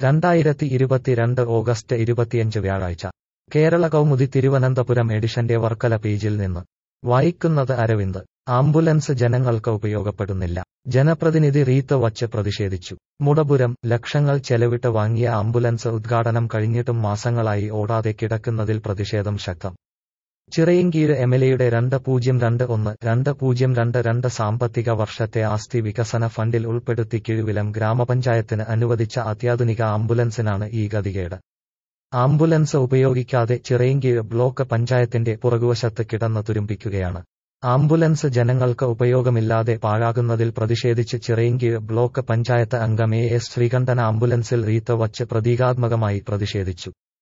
രണ്ടായിരത്തി ഇരുപത്തിരണ്ട് ഓഗസ്റ്റ് ഇരുപത്തിയഞ്ച് വ്യാഴാഴ്ച കേരള കൗമുദി തിരുവനന്തപുരം എഡിഷന്റെ വർക്കല പേജിൽ നിന്ന് വായിക്കുന്നത് അരവിന്ദ് ആംബുലൻസ് ജനങ്ങൾക്ക് ഉപയോഗപ്പെടുന്നില്ല ജനപ്രതിനിധി റീത്ത് വച്ച് പ്രതിഷേധിച്ചു മുടപുരം ലക്ഷങ്ങൾ ചെലവിട്ട് വാങ്ങിയ ആംബുലൻസ് ഉദ്ഘാടനം കഴിഞ്ഞിട്ടും മാസങ്ങളായി ഓടാതെ കിടക്കുന്നതിൽ പ്രതിഷേധം ശക്തം ചിറയിൻകീഴ് എംഎൽഎയുടെ രണ്ട് പൂജ്യം രണ്ട് ഒന്ന് രണ്ട് പൂജ്യം രണ്ട് രണ്ട് സാമ്പത്തിക വർഷത്തെ ആസ്തി വികസന ഫണ്ടിൽ ഉൾപ്പെടുത്തി കിഴുവിലം ഗ്രാമപഞ്ചായത്തിന് അനുവദിച്ച അത്യാധുനിക ആംബുലൻസിനാണ് ഈ ഗതികേട് ആംബുലൻസ് ഉപയോഗിക്കാതെ ചിറയിൻകീഴ് ബ്ലോക്ക് പഞ്ചായത്തിന്റെ പുറകുവശത്ത് കിടന്ന് തുരുമ്പിക്കുകയാണ് ആംബുലൻസ് ജനങ്ങൾക്ക് ഉപയോഗമില്ലാതെ പാഴാകുന്നതിൽ പ്രതിഷേധിച്ച് ചിറയിൻകീഴ് ബ്ലോക്ക് പഞ്ചായത്ത് അംഗം എ എസ് ശ്രീകണ്ഠൻ ആംബുലൻസിൽ റീത്ത് വച്ച് പ്രതീകാത്മകമായി പ്രതിഷേധിച്ചു